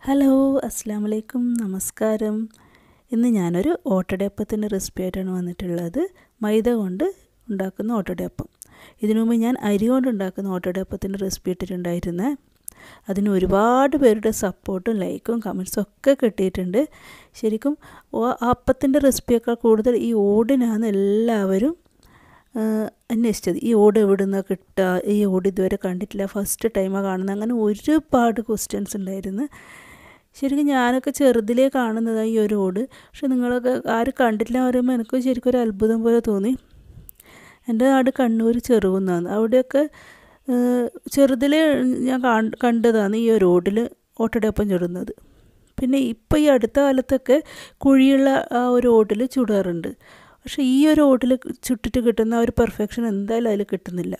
hello അസ്സാം വലൈക്കും നമസ്കാരം ഇന്ന് ഞാനൊരു ഓട്ടടയപ്പത്തിൻ്റെ റെസിപ്പി ആയിട്ടാണ് വന്നിട്ടുള്ളത് മൈദ കൊണ്ട് ഉണ്ടാക്കുന്ന ഓട്ടടയപ്പം ഇതിനു മുമ്പ് ഞാൻ അരി കൊണ്ട് ഉണ്ടാക്കുന്ന ഓട്ടടയപ്പത്തിൻ്റെ റെസിപ്പി ഇട്ടിട്ടുണ്ടായിരുന്നേ അതിന് ഒരുപാട് പേരുടെ സപ്പോർട്ടും ലൈക്കും കമൻസും ഒക്കെ കിട്ടിയിട്ടുണ്ട് ശരിക്കും അപ്പത്തിൻ്റെ റെസിപ്പിയേക്കാൾ കൂടുതൽ ഈ ഓടിനാണ് എല്ലാവരും അന്വേഷിച്ചത് ഈ ഓട് എവിടെ നിന്നാണ് കിട്ടുക ഈ ഓട് ഇതുവരെ കണ്ടിട്ടില്ല ഫസ്റ്റ് ടൈമാണ് കാണുന്നത് അങ്ങനെ ഒരുപാട് ക്വസ്റ്റ്യൻസ് ഉണ്ടായിരുന്നു ശരിക്കും ഞാനൊക്കെ ചെറുതിലേ കാണുന്നതാണ് ഈ ഒരു ഓട് പക്ഷെ നിങ്ങളൊക്കെ ആരും കണ്ടിട്ടില്ല പറയുമ്പോൾ എനിക്ക് ശരിക്കും ഒരു അത്ഭുതം പോലെ തോന്നി എൻ്റെ നാട് കണ്ണൂർ ചെറുകുന്നാണ് അവിടെയൊക്കെ ചെറുതിലേ ഞാൻ കണ്ടതാണ് ഈ ഒരു ഓടിൽ ഓട്ടടയപ്പം ചുടുന്നത് പിന്നെ ഇപ്പോൾ ഈ അടുത്ത കാലത്തൊക്കെ കുഴിയുള്ള ആ ഒരു ഓടിൽ ചുടാറുണ്ട് പക്ഷേ ഈ ഒരു ഓട്ടിൽ ചുട്ടിട്ട് കിട്ടുന്ന ഒരു പെർഫെക്ഷൻ എന്തായാലും അതിൽ കിട്ടുന്നില്ല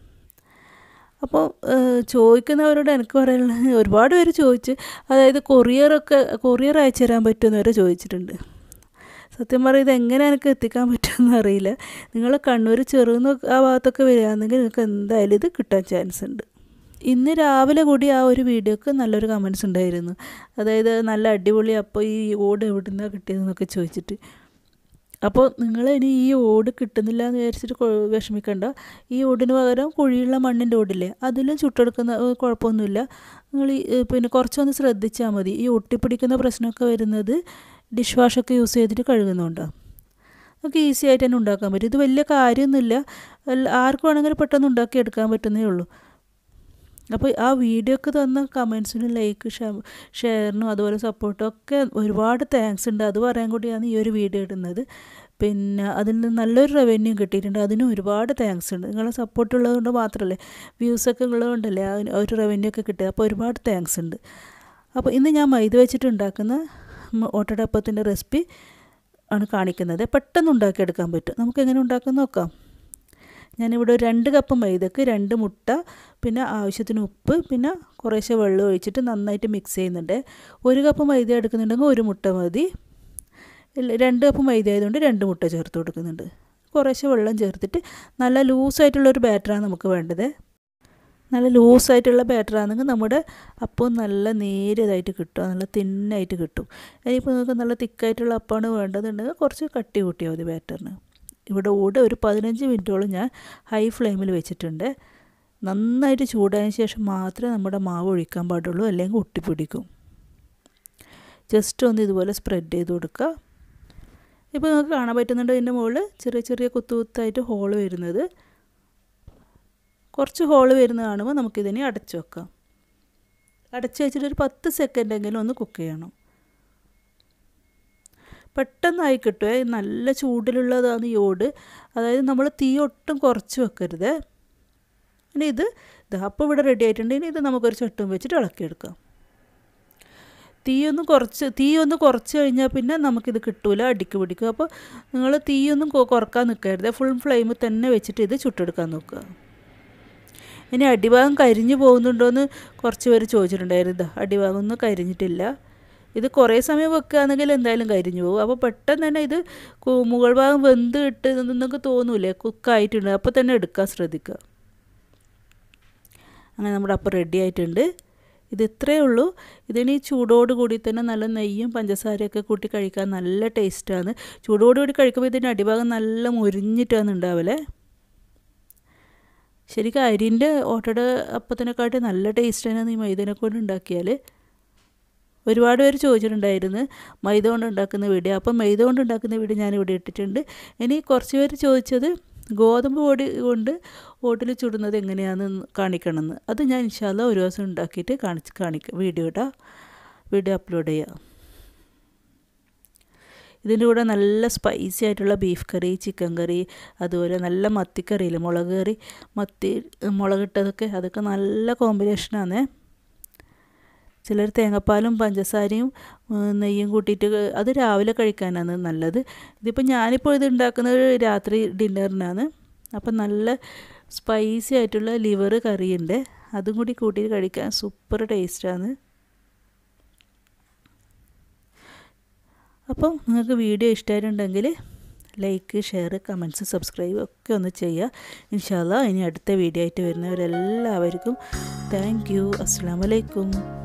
അപ്പോൾ ചോദിക്കുന്നവരോട് എനിക്ക് പറയാനുള്ളത് ഒരുപാട് പേര് ചോദിച്ച് അതായത് കൊറിയറൊക്കെ കൊറിയർ അയച്ചു തരാൻ പറ്റുമെന്ന് വരെ ചോദിച്ചിട്ടുണ്ട് സത്യം പറയുന്നത് ഇത് എങ്ങനെ എനിക്ക് എത്തിക്കാൻ പറ്റുമെന്ന് അറിയില്ല നിങ്ങൾ കണ്ണൂർ ചെറുന്ന് ആ ഭാഗത്തൊക്കെ വരികയാണെങ്കിൽ നിങ്ങൾക്ക് എന്തായാലും ഇത് കിട്ടാൻ ചാൻസ് ഉണ്ട് ഇന്ന് രാവിലെ കൂടി ആ ഒരു വീഡിയോക്ക് നല്ലൊരു കമൻസ് ഉണ്ടായിരുന്നു അതായത് നല്ല അടിപൊളി അപ്പോൾ ഈ ഓട് എവിടെ നിന്നാണ് കിട്ടിയതെന്നൊക്കെ ചോദിച്ചിട്ട് അപ്പോൾ നിങ്ങൾ ഇനി ഈ ഓട് കിട്ടുന്നില്ല എന്ന് വിചാരിച്ചിട്ട് വിഷമിക്കണ്ട ഈ ഓടിന് പകരം കുഴിയുള്ള മണ്ണിൻ്റെ ഓടില്ലേ അതിലും ചുട്ടെടുക്കുന്ന കുഴപ്പമൊന്നുമില്ല നിങ്ങൾ പിന്നെ കുറച്ചൊന്ന് ശ്രദ്ധിച്ചാൽ മതി ഈ ഒട്ടിപ്പിടിക്കുന്ന പ്രശ്നമൊക്കെ വരുന്നത് ഡിഷ് വാഷൊക്കെ യൂസ് ചെയ്തിട്ട് കഴുകുന്നുണ്ടാവും നമുക്ക് ഈസി ആയിട്ട് തന്നെ ഉണ്ടാക്കാൻ പറ്റും ഇത് വലിയ കാര്യമൊന്നുമില്ല ആർക്ക് വേണമെങ്കിലും പെട്ടെന്ന് ഉണ്ടാക്കി എടുക്കാൻ പറ്റുന്നേ ഉള്ളൂ അപ്പോൾ ആ വീഡിയോക്ക് തന്ന കമൻസിനും ലൈക്ക് ഷെയറിനും അതുപോലെ സപ്പോർട്ടും ഒക്കെ ഒരുപാട് താങ്ക്സ് ഉണ്ട് അത് പറയാൻ കൂടിയാണ് ഈ ഒരു വീഡിയോ ഇടുന്നത് പിന്നെ അതിൽ നിന്ന് നല്ലൊരു റവന്യൂ കിട്ടിയിട്ടുണ്ട് അതിനും ഒരുപാട് താങ്ക്സ് ഉണ്ട് നിങ്ങളെ സപ്പോർട്ട് ഉള്ളതുകൊണ്ട് മാത്രമല്ലേ വ്യൂസൊക്കെ ഉള്ളതുകൊണ്ടല്ലേ ആ ഒരു റവന്യൂ ഒക്കെ കിട്ടിയത് അപ്പോൾ ഒരുപാട് താങ്ക്സ് ഉണ്ട് അപ്പോൾ ഇന്ന് ഞാൻ മൈദ വെച്ചിട്ട് ഉണ്ടാക്കുന്ന ഓട്ടടപ്പത്തിൻ്റെ റെസിപ്പി ആണ് കാണിക്കുന്നത് പെട്ടെന്ന് ഉണ്ടാക്കിയെടുക്കാൻ പറ്റും നമുക്ക് എങ്ങനെ ഉണ്ടാക്കാൻ നോക്കാം ഞാനിവിടെ രണ്ട് കപ്പ് മൈദക്ക് രണ്ട് മുട്ട പിന്നെ ആവശ്യത്തിന് ഉപ്പ് പിന്നെ കുറേശ്ശെ വെള്ളം ഒഴിച്ചിട്ട് നന്നായിട്ട് മിക്സ് ചെയ്യുന്നുണ്ട് ഒരു കപ്പ് മൈദ എടുക്കുന്നുണ്ടെങ്കിൽ ഒരു മുട്ട മതി രണ്ട് കപ്പ് മൈദ ആയതുകൊണ്ട് രണ്ട് മുട്ട ചേർത്ത് കൊടുക്കുന്നുണ്ട് കുറേശ്ശെ വെള്ളം ചേർത്തിട്ട് നല്ല ലൂസായിട്ടുള്ളൊരു ബാറ്ററാണ് നമുക്ക് വേണ്ടത് നല്ല ലൂസായിട്ടുള്ള ബാറ്റർ ആണെങ്കിൽ നമ്മുടെ അപ്പം നല്ല നേരിയതായിട്ട് കിട്ടും നല്ല തിന്നായിട്ട് കിട്ടും ഇനിയിപ്പോൾ നിങ്ങൾക്ക് നല്ല തിക്കായിട്ടുള്ള അപ്പമാണ് വേണ്ടതുണ്ടെങ്കിൽ കുറച്ച് കട്ടി കൂട്ടിയാൽ മതി ബാറ്ററിന് ഇവിടെ ഓട് ഒരു പതിനഞ്ച് മിനിറ്റോളം ഞാൻ ഹൈ ഫ്ലെയിമിൽ വെച്ചിട്ടുണ്ട് നന്നായിട്ട് ചൂടായതിന് ശേഷം മാത്രമേ നമ്മുടെ മാവ് ഒഴിക്കാൻ പാടുള്ളൂ അല്ലെങ്കിൽ ഒട്ടിപ്പിടിക്കും ജസ്റ്റ് ഒന്ന് ഇതുപോലെ സ്പ്രെഡ് ചെയ്ത് കൊടുക്കുക ഇപ്പോൾ നിങ്ങൾക്ക് കാണാൻ പറ്റുന്നുണ്ട് ഇതിൻ്റെ മുകളിൽ ചെറിയ ചെറിയ കുത്തു കുത്തായിട്ട് ഹോള് വരുന്നത് കുറച്ച് ഹോള് വരുന്ന കാണുമ്പോൾ നമുക്കിതിനെ അടച്ചു വെക്കാം അടച്ചു വെച്ചിട്ട് ഒരു പത്ത് സെക്കൻഡെങ്കിലും ഒന്ന് കുക്ക് ചെയ്യണം പെട്ടെന്നായി കിട്ടുമേ നല്ല ചൂടിലുള്ളതാണ് ഈ ഓട് അതായത് നമ്മൾ തീ ഒട്ടും കുറച്ച് വെക്കരുത് ഇനി ഇത് ഇതാ അപ്പോൾ ഇവിടെ റെഡി ആയിട്ടുണ്ട് ഇനി ഇത് നമുക്കൊരു ചട്ടും വെച്ചിട്ട് ഇളക്കിയെടുക്കാം തീ ഒന്ന് കുറച്ച് തീ ഒന്ന് കുറച്ച് കഴിഞ്ഞാൽ പിന്നെ നമുക്കിത് കിട്ടൂല അടിക്ക് പിടിക്കും അപ്പോൾ നിങ്ങൾ തീയൊന്നും കുറക്കാൻ നിൽക്കരുത് ഫുൾ ഫ്ലെയിമിൽ തന്നെ വെച്ചിട്ട് ഇത് ചുട്ടെടുക്കാൻ നോക്കുക ഇനി അടിഭാഗം കരിഞ്ഞു പോകുന്നുണ്ടോയെന്ന് കുറച്ച് പേര് ചോദിച്ചിട്ടുണ്ടായിരുന്നു ഇതാ അടിഭാഗം ഒന്നും കരിഞ്ഞിട്ടില്ല ഇത് കുറേ സമയം വെക്കുകയാണെങ്കിൽ എന്തായാലും കരിഞ്ഞു പോകും അപ്പോൾ പെട്ടെന്ന് തന്നെ ഇത് മുകൾ ഭാഗം വെന്ത് ഇട്ട് നിങ്ങൾക്ക് തോന്നൂലേ കുക്കായിട്ടുണ്ട് അപ്പോൾ തന്നെ എടുക്കാൻ ശ്രദ്ധിക്കുക അങ്ങനെ നമ്മുടെ അപ്പം റെഡി ആയിട്ടുണ്ട് ഇത് ഇത്രയേ ഉള്ളൂ ഇതിന് ഈ ചൂടോട് കൂടി തന്നെ നല്ല നെയ്യും പഞ്ചസാരയൊക്കെ കൂട്ടി കഴിക്കാൻ നല്ല ടേസ്റ്റാണ് ചൂടോട് കൂടി കഴിക്കുമ്പോൾ ഇതിൻ്റെ അടിഭാഗം നല്ല മുരിഞ്ഞിട്ടാണ് ഉണ്ടാവല്ലേ ശരിക്കും അരിൻ്റെ ഓട്ടട അപ്പത്തിനെക്കാട്ടി നല്ല ടേസ്റ്റ് തന്നെയാണ് ഈ മൈദനെ കൊണ്ട് ഉണ്ടാക്കിയാൽ ഒരുപാട് പേര് ചോദിച്ചിട്ടുണ്ടായിരുന്നു മൈദ കൊണ്ട് ഉണ്ടാക്കുന്ന വീഡിയോ അപ്പം മൈദ കൊണ്ട് ഉണ്ടാക്കുന്ന വീഡിയോ ഞാനിവിടെ ഇട്ടിട്ടുണ്ട് ഇനി കുറച്ച് പേര് ചോദിച്ചത് ഗോതമ്പ് പൊടി കൊണ്ട് ഓട്ടിൽ ചുടുന്നത് എങ്ങനെയാണെന്ന് കാണിക്കണമെന്ന് അത് ഞാൻ ഇൻഷാല്ല ഒരു ദിവസം ഉണ്ടാക്കിയിട്ട് കാണിച്ച് കാണിക്കാം വീഡിയോ ഇടാം വീഡിയോ അപ്ലോഡ് ചെയ്യാം ഇതിൻ്റെ കൂടെ നല്ല സ്പൈസി ആയിട്ടുള്ള ബീഫ് കറി ചിക്കൻ കറി അതുപോലെ നല്ല മത്തിക്കറിയില്ലേ മുളക് കറി മത്തി മുളകിട്ടതൊക്കെ അതൊക്കെ നല്ല കോമ്പിനേഷനാണ് ചിലർ തേങ്ങാപ്പാലും പഞ്ചസാരയും നെയ്യും കൂട്ടിയിട്ട് അത് രാവിലെ കഴിക്കാനാണ് നല്ലത് ഇതിപ്പോൾ ഞാനിപ്പോൾ ഇത് ഉണ്ടാക്കുന്നത് രാത്രി ഡിന്നറിനാണ് അപ്പം നല്ല സ്പൈസി ആയിട്ടുള്ള ലിവർ കറിയുണ്ട് അതും കൂടി കൂട്ടിയിട്ട് കഴിക്കാൻ സൂപ്പർ ടേസ്റ്റാണ് അപ്പം നിങ്ങൾക്ക് വീഡിയോ ഇഷ്ടമായിട്ടുണ്ടെങ്കിൽ ലൈക്ക് ഷെയർ കമൻസ് സബ്സ്ക്രൈബ് ഒക്കെ ഒന്ന് ചെയ്യുക ഇൻഷാല്ല ഇനി അടുത്ത വീഡിയോ ആയിട്ട് വരുന്നവരെല്ലാവർക്കും താങ്ക് യു അസ്സാം വലൈക്കും